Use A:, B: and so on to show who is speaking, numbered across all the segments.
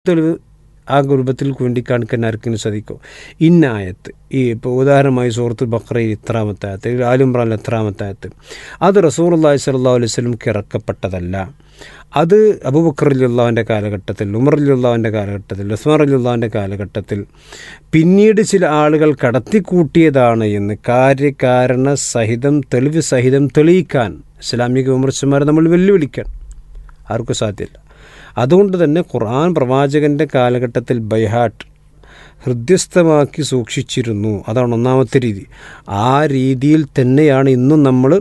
A: തെളിവ് ആ രൂപത്തിൽ ചൂണ്ടിക്കാണിക്കാൻ ആർക്കെങ്കിലും സാധിക്കും ഇന്ന ആയത്ത് ഈ ഇപ്പോൾ ഉദാഹരണമായി സൂറത്തുൽ ബക്രയിൽ ഇത്രാമത്തെ ആയത്ത് ആലുംബ്രാൻ എത്രാമത്തെ ആയത്ത് അത് റസൂർ അള്ളാഹി സ്വല്ലാ അലൈഹി സ്വലംക്ക് ഇറക്കപ്പെട്ടതല്ല അത് അബൂബക്കർ അലിയുള്ളാവിൻ്റെ കാലഘട്ടത്തിൽ ഉമർ അലിയുള്ളാവിൻ്റെ കാലഘട്ടത്തിൽ ഉസ്മാൻ അലിയുള്ളാവിൻ്റെ കാലഘട്ടത്തിൽ പിന്നീട് ചില ആളുകൾ കടത്തിക്കൂട്ടിയതാണ് എന്ന് കാര്യകാരണ സഹിതം തെളിവ് സഹിതം തെളിയിക്കാൻ ഇസ്ലാമിക വിമർശന്മാരെ നമ്മൾ വെല്ലുവിളിക്കാൻ ആർക്കും സാധ്യമല്ല അതുകൊണ്ട് തന്നെ ഖുർആൻ പ്രവാചകൻ്റെ കാലഘട്ടത്തിൽ ബൈഹാട്ട് ഹൃദ്യസ്ഥമാക്കി സൂക്ഷിച്ചിരുന്നു അതാണ് ഒന്നാമത്തെ രീതി ആ രീതിയിൽ തന്നെയാണ് ഇന്നും നമ്മൾ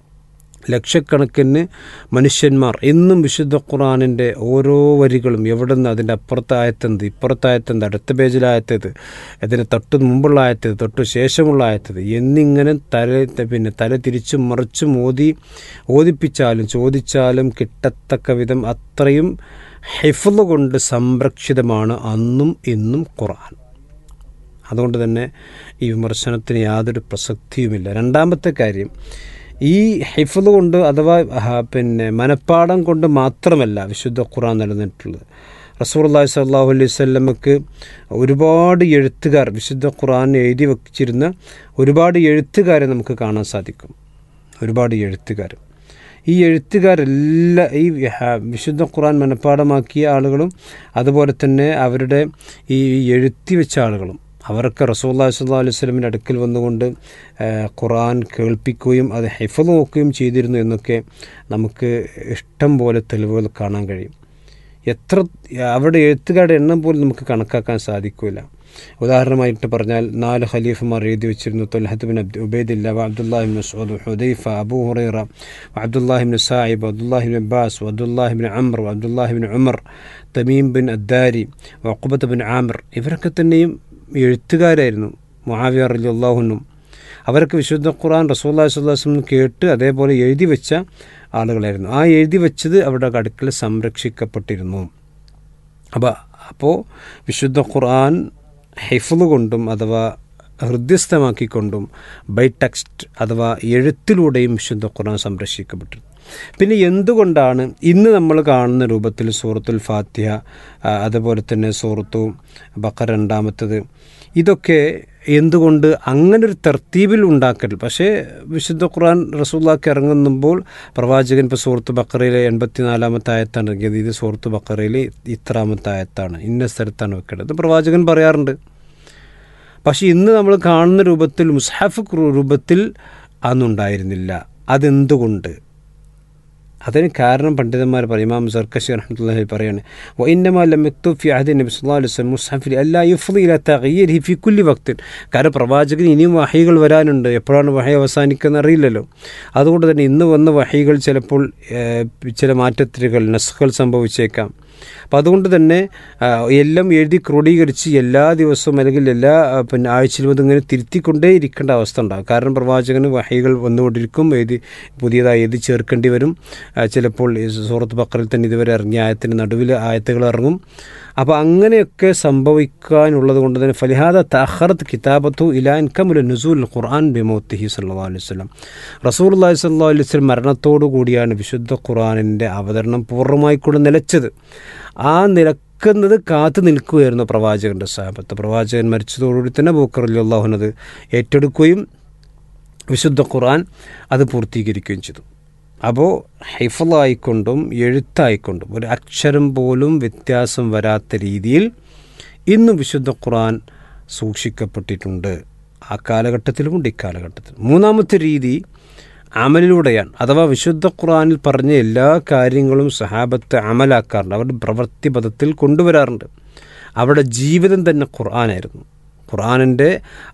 A: ലക്ഷക്കണക്കിന് മനുഷ്യന്മാർ എന്നും വിശുദ്ധ ഖുറാനിൻ്റെ ഓരോ വരികളും എവിടെ നിന്ന് അതിൻ്റെ അപ്പുറത്തായത്തെന്ത് ഇപ്പുറത്തായത്തെന്ത് അടുത്ത പേജിലായത്തേത് അതിന് തൊട്ട് മുമ്പുള്ള ആയത്തേത് തൊട്ട് ശേഷമുള്ള ആയത്തേത് എന്നിങ്ങനെ തല പിന്നെ തല തിരിച്ചും മറിച്ചും ഓതി ഓതിപ്പിച്ചാലും ചോദിച്ചാലും കിട്ടത്തക്ക വിധം അത്രയും ഹെഫുള്ള കൊണ്ട് സംരക്ഷിതമാണ് അന്നും ഇന്നും ഖുർആൻ അതുകൊണ്ട് തന്നെ ഈ വിമർശനത്തിന് യാതൊരു പ്രസക്തിയുമില്ല രണ്ടാമത്തെ കാര്യം ഈ ഹിഫുദ് കൊണ്ട് അഥവാ പിന്നെ മനപ്പാടം കൊണ്ട് മാത്രമല്ല വിശുദ്ധ ഖുറാൻ നിലനിന്നിട്ടുള്ളത് റസൂർല്ലാഹി സല്ലാഹു അലൈഹി സ്വല്ലമക്ക് ഒരുപാട് എഴുത്തുകാർ വിശുദ്ധ ഖുറാൻ എഴുതി വച്ചിരുന്ന ഒരുപാട് എഴുത്തുകാരെ നമുക്ക് കാണാൻ സാധിക്കും ഒരുപാട് എഴുത്തുകാർ ഈ എഴുത്തുകാരെല്ലാം ഈ വിശുദ്ധ ഖുറാൻ മനഃപ്പാടമാക്കിയ ആളുകളും അതുപോലെ തന്നെ അവരുടെ ഈ എഴുത്തി വെച്ച ആളുകളും അവർക്ക് റസൂല്ലാ സ്വല്ലാ അലൈഹി സ്വലമിൻ്റെ അടുക്കൽ വന്നുകൊണ്ട് ഖുറാൻ കേൾപ്പിക്കുകയും അത് ഹെഫൽ നോക്കുകയും ചെയ്തിരുന്നു എന്നൊക്കെ നമുക്ക് ഇഷ്ടം പോലെ തെളിവുകൾ കാണാൻ കഴിയും എത്ര അവരുടെ എഴുത്തുകാരുടെ എണ്ണം പോലും നമുക്ക് കണക്കാക്കാൻ സാധിക്കില്ല ഉദാഹരണമായിട്ട് പറഞ്ഞാൽ നാല് ഖലീഫുമാർ എഴുതി വെച്ചിരുന്നു Talhat bin Abdu Ubaidillah Abdullah ibn Masood Hudhaifa Abu Huraira Abdullah ibn Sahib Abdullah ibn Abbas Abdullah ibn Amr Abdullah ibn Umar Tamim bin Addari വഖുബത്ത് ബിൻ ആമിർ ഇവരൊക്കെ തന്നെയും എഴുത്തുകാരായിരുന്നു മുഹാവിയ അലി അള്ളാഹുനും അവരൊക്കെ വിശുദ്ധ ഖുർആൻ റസൂല്ലാ സ്വല്ലാസ്ലം കേട്ട് അതേപോലെ എഴുതി വെച്ച ആളുകളായിരുന്നു ആ എഴുതി വെച്ചത് അവരുടെ അടുക്കൽ സംരക്ഷിക്കപ്പെട്ടിരുന്നു അപ്പോൾ അപ്പോൾ വിശുദ്ധ ഖുർആൻ ഹെഫുല് കൊണ്ടും അഥവാ ഹൃദ്യസ്ഥമാക്കിക്കൊണ്ടും ബൈ ടെക്സ്റ്റ് അഥവാ എഴുത്തിലൂടെയും വിശുദ്ധ ഖുർആൻ സംരക്ഷിക്കപ്പെട്ടു പിന്നെ എന്തുകൊണ്ടാണ് ഇന്ന് നമ്മൾ കാണുന്ന രൂപത്തിൽ സൂറത്തുൽ ഫാത്തിഹ അതുപോലെ തന്നെ സൂറത്തു ബക്കർ രണ്ടാമത്തത് ഇതൊക്കെ എന്തുകൊണ്ട് അങ്ങനൊരു തർത്തീബിൽ ഉണ്ടാക്കൽ പക്ഷേ വിശുദ്ധ ഖുർആൻ റസൂല്ലാക്ക് ഇറങ്ങുമ്പോൾ പ്രവാചകൻ ഇപ്പോൾ സൂറത്ത് ബക്കറയിലെ എൺപത്തിനാലാമത്തെ ആയത്താണ് ഇറങ്ങിയത് ഇത് സൂറത്ത് ബക്കറയിലെ ഇത്രാമത്തെ ആയത്താണ് ഇന്ന സ്ഥലത്താണ് വെക്കേണ്ടത് പ്രവാചകൻ പറയാറുണ്ട് പക്ഷേ ഇന്ന് നമ്മൾ കാണുന്ന രൂപത്തിൽ മുസ്ഹഫ് രൂപത്തിൽ അന്നുണ്ടായിരുന്നില്ല അതെന്തുകൊണ്ട് അതിന് കാരണം പണ്ഡിതന്മാർ പറയും ഇമാം സർക്കശി റഹ്മത്തുള്ളാഹി പറയാണ് വൈന്നമാ ലം യക്തുബ് ഫി അഹദി നബി സല്ലല്ലാഹു അലൈഹി വസല്ലം മുസ്ഹഫിൽ അല്ലാ യുഫ്ദി ഇലാ തഗ്യീരിഹി ഫി കുല്ലി വക്തിൻ കാരണം പ്രവാചകൻ ഇനിയും വഹയികൾ വരാനുണ്ട് എപ്പോഴാണ് വഹി അവസാനിക്കുന്നത് അറിയില്ലല്ലോ അതുകൊണ്ട് തന്നെ ഇന്ന് വന്ന വഹയികൾ ചിലപ്പോൾ ചില മാറ്റത്തിലുകൾ നസ്ഖൽ സംഭവിച്ചേക്കാം അപ്പം അതുകൊണ്ട് തന്നെ എല്ലാം എഴുതി ക്രോഡീകരിച്ച് എല്ലാ ദിവസവും അല്ലെങ്കിൽ എല്ലാ പിന്നെ ആഴ്ചയിലും അതിങ്ങനെ തിരുത്തിക്കൊണ്ടേ ഇരിക്കേണ്ട അവസ്ഥ ഉണ്ടാകും കാരണം പ്രവാചകന് വഹൈകൾ വന്നുകൊണ്ടിരിക്കും എഴുതി പുതിയതായി എഴുതി ചേർക്കേണ്ടി വരും ചിലപ്പോൾ സൂറത്ത് ബക്കറിൽ തന്നെ ഇതുവരെ ഇറങ്ങിയ ആയത്തിൻ്റെ നടുവിൽ ആയത്തുകൾ ഇറങ്ങും അപ്പോൾ അങ്ങനെയൊക്കെ സംഭവിക്കാനുള്ളത് കൊണ്ട് തന്നെ ഫലിഹാദ തഹറത്ത് കിതാബത്തു ഇലാൻ കമുൽ നുസൂൽ ഖുർആൻ ബിമോത്തിഹി സല്ലാ അലൈഹി സ്വലം റസൂൽ അള്ളാഹി സല്ലാ അലൈഹി സ്വലം മരണത്തോടു കൂടിയാണ് വിശുദ്ധ ഖുർആാനിൻ്റെ അവതരണം പൂർണ്ണമായിക്കൊണ്ട് നിലച്ചത് ആ നിലക്കുന്നത് കാത്തു നിൽക്കുകയായിരുന്നു പ്രവാചകൻ്റെ സാഹബത്ത് പ്രവാചകൻ മരിച്ചതോടുകൂടി തന്നെ ബൂക്കർ അലി അള്ളാഹുനത് ഏറ്റെടുക്കുകയും വിശുദ്ധ ഖുർആൻ അത് പൂർത്തീകരിക്കുകയും ചെയ്തു അപ്പോൾ ഹൈഫലായിക്കൊണ്ടും എഴുത്തായിക്കൊണ്ടും ഒരു അക്ഷരം പോലും വ്യത്യാസം വരാത്ത രീതിയിൽ ഇന്നും വിശുദ്ധ ഖുർആൻ സൂക്ഷിക്കപ്പെട്ടിട്ടുണ്ട് ആ കാലഘട്ടത്തിലുമുണ്ട് ഇക്കാലഘട്ടത്തിലും മൂന്നാമത്തെ രീതി അമലിലൂടെയാണ് അഥവാ വിശുദ്ധ ഖുർആനിൽ പറഞ്ഞ എല്ലാ കാര്യങ്ങളും സഹാബത്ത് അമലാക്കാറുണ്ട് അവരുടെ പ്രവൃത്തി പദത്തിൽ കൊണ്ടുവരാറുണ്ട് അവരുടെ ജീവിതം തന്നെ ഖുർആനായിരുന്നു ഖുർആാനിൻ്റെ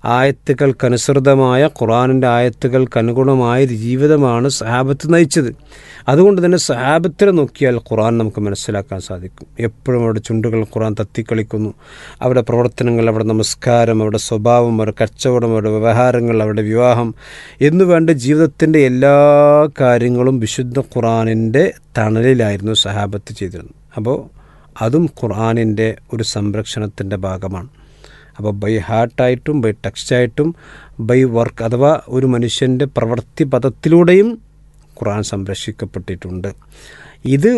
A: ആയത്തുകൾക്കനുസൃതമായ ഖുർആാനിൻ്റെ ആയത്തുകൾക്കനുഗുണമായ ജീവിതമാണ് സഹാബത്ത് നയിച്ചത് അതുകൊണ്ട് തന്നെ സഹാബത്തിനെ നോക്കിയാൽ ഖുർആൻ നമുക്ക് മനസ്സിലാക്കാൻ സാധിക്കും എപ്പോഴും അവരുടെ ചുണ്ടുകൾ ഖുർആൻ തത്തിക്കളിക്കുന്നു അവരുടെ പ്രവർത്തനങ്ങൾ അവരുടെ നമസ്കാരം അവരുടെ സ്വഭാവം അവരുടെ കച്ചവടം അവരുടെ വ്യവഹാരങ്ങൾ അവരുടെ വിവാഹം എന്നു വേണ്ട ജീവിതത്തിൻ്റെ എല്ലാ കാര്യങ്ങളും വിശുദ്ധ ഖുർആാനിൻ്റെ തണലിലായിരുന്നു സഹാബത്ത് ചെയ്തിരുന്നത് അപ്പോൾ അതും ഖുർആാനിൻ്റെ ഒരു സംരക്ഷണത്തിൻ്റെ ഭാഗമാണ് അപ്പോൾ ബൈ ഹാർട്ടായിട്ടും ബൈ ടെക്സ്റ്റായിട്ടും ബൈ വർക്ക് അഥവാ ഒരു മനുഷ്യൻ്റെ പ്രവൃത്തി പദത്തിലൂടെയും ഖുർആൻ സംരക്ഷിക്കപ്പെട്ടിട്ടുണ്ട് ഇത്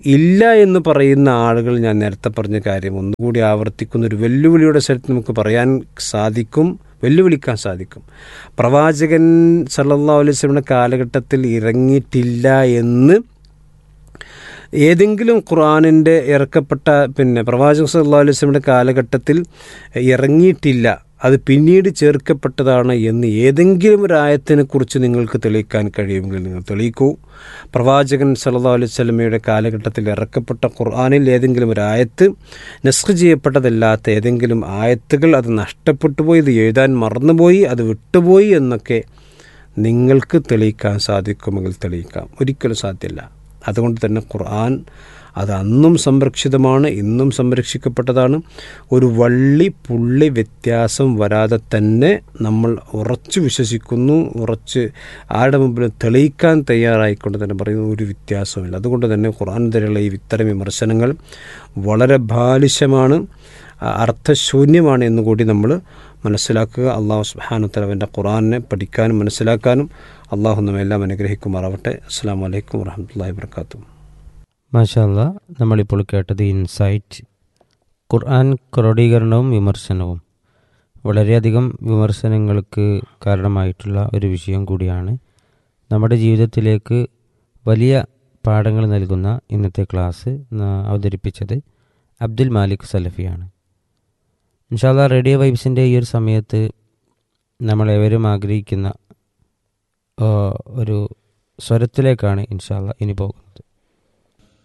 A: ഇല്ല എന്ന് പറയുന്ന ആളുകൾ ഞാൻ നേരത്തെ പറഞ്ഞ കാര്യം ഒന്നുകൂടി ആവർത്തിക്കുന്ന ഒരു വെല്ലുവിളിയുടെ സ്ഥലത്ത് നമുക്ക് പറയാൻ സാധിക്കും വെല്ലുവിളിക്കാൻ സാധിക്കും പ്രവാചകൻ സല്ലല്ലാഹു അലൈഹി വസല്ലമയുടെ കാലഘട്ടത്തിൽ ഇറങ്ങിയിട്ടില്ല എന്ന് ഏതെങ്കിലും ഖുർആാനിൻ്റെ ഇറക്കപ്പെട്ട പിന്നെ പ്രവാചക സല്ലല്ലാഹു അലൈഹി വസല്ലമയുടെ കാലഘട്ടത്തിൽ ഇറങ്ങിയിട്ടില്ല അത് പിന്നീട് ചേർക്കപ്പെട്ടതാണ് എന്ന് ഏതെങ്കിലും ഒരു ആയത്തിനെ കുറിച്ച് നിങ്ങൾക്ക് തെളിയിക്കാൻ കഴിയുമെങ്കിൽ നിങ്ങൾ തെളിയിക്കൂ പ്രവാചകൻ സല്ലല്ലാഹു അലൈഹി വസല്ലമയുടെ കാലഘട്ടത്തിൽ ഇറക്കപ്പെട്ട ഖുർആാനിൽ ഏതെങ്കിലും ഒരു ആയത്ത് നസ്ഖ് ചെയ്യപ്പെട്ടതല്ലാത്ത ഏതെങ്കിലും ആയത്തുകൾ അത് നഷ്ടപ്പെട്ടു പോയി ഇത് എഴുതാൻ മറന്നുപോയി അത് വിട്ടുപോയി എന്നൊക്കെ നിങ്ങൾക്ക് തെളിയിക്കാൻ സാധിക്കുമെങ്കിൽ തെളിയിക്കാം ഒരിക്കലും സാധ്യമല്ല അതുകൊണ്ട് തന്നെ ഖുർആൻ അത് അന്നും സംരക്ഷിതമാണ് ഇന്നും സംരക്ഷിക്കപ്പെട്ടതാണ് ഒരു വള്ളി പുള്ളി വ്യത്യാസം വരാതെ തന്നെ നമ്മൾ ഉറച്ചു വിശ്വസിക്കുന്നു ഉറച്ച് ആരുടെ മുമ്പിൽ തെളിയിക്കാൻ തയ്യാറായിക്കൊണ്ട് തന്നെ പറയുന്ന ഒരു വ്യത്യാസവുമില്ല അതുകൊണ്ട് തന്നെ ഖുർആൻ തരെയുള്ള ഈ ഇത്തരം വിമർശനങ്ങൾ വളരെ ബാലിശമാണ് അർത്ഥശൂന്യമാണ് എന്നുകൂടി നമ്മൾ മനസ്സിലാക്കുക അള്ളാഹു സുബാനു തലവൻ്റെ ഖുറാനെ പഠിക്കാനും മനസ്സിലാക്കാനും അള്ളാഹു നമ്മെല്ലാം അനുഗ്രഹിക്കുമാറാവട്ടെ അസ്സാം വലൈക്കും വാഹമത്തല്ലാ വർക്കാത്തു
B: മാഷല്ല നമ്മളിപ്പോൾ കേട്ടത് ഇൻസൈറ്റ് ഖുർആൻ ക്രോഡീകരണവും വിമർശനവും വളരെയധികം വിമർശനങ്ങൾക്ക് കാരണമായിട്ടുള്ള ഒരു വിഷയം കൂടിയാണ് നമ്മുടെ ജീവിതത്തിലേക്ക് വലിയ പാഠങ്ങൾ നൽകുന്ന ഇന്നത്തെ ക്ലാസ് ന- അവതരിപ്പിച്ചത് അബ്ദുൽ മാലിക് സലഫിയാണ് ഇൻഷാല്ല റേഡിയോ വൈബ്സിൻ്റെ ഈ ഒരു സമയത്ത് നമ്മളേവരും ആഗ്രഹിക്കുന്ന ആ, ഒരു സ്വരത്തിലേക്കാണ് ഇൻഷാല്ല ഇനി പോകുന്നത്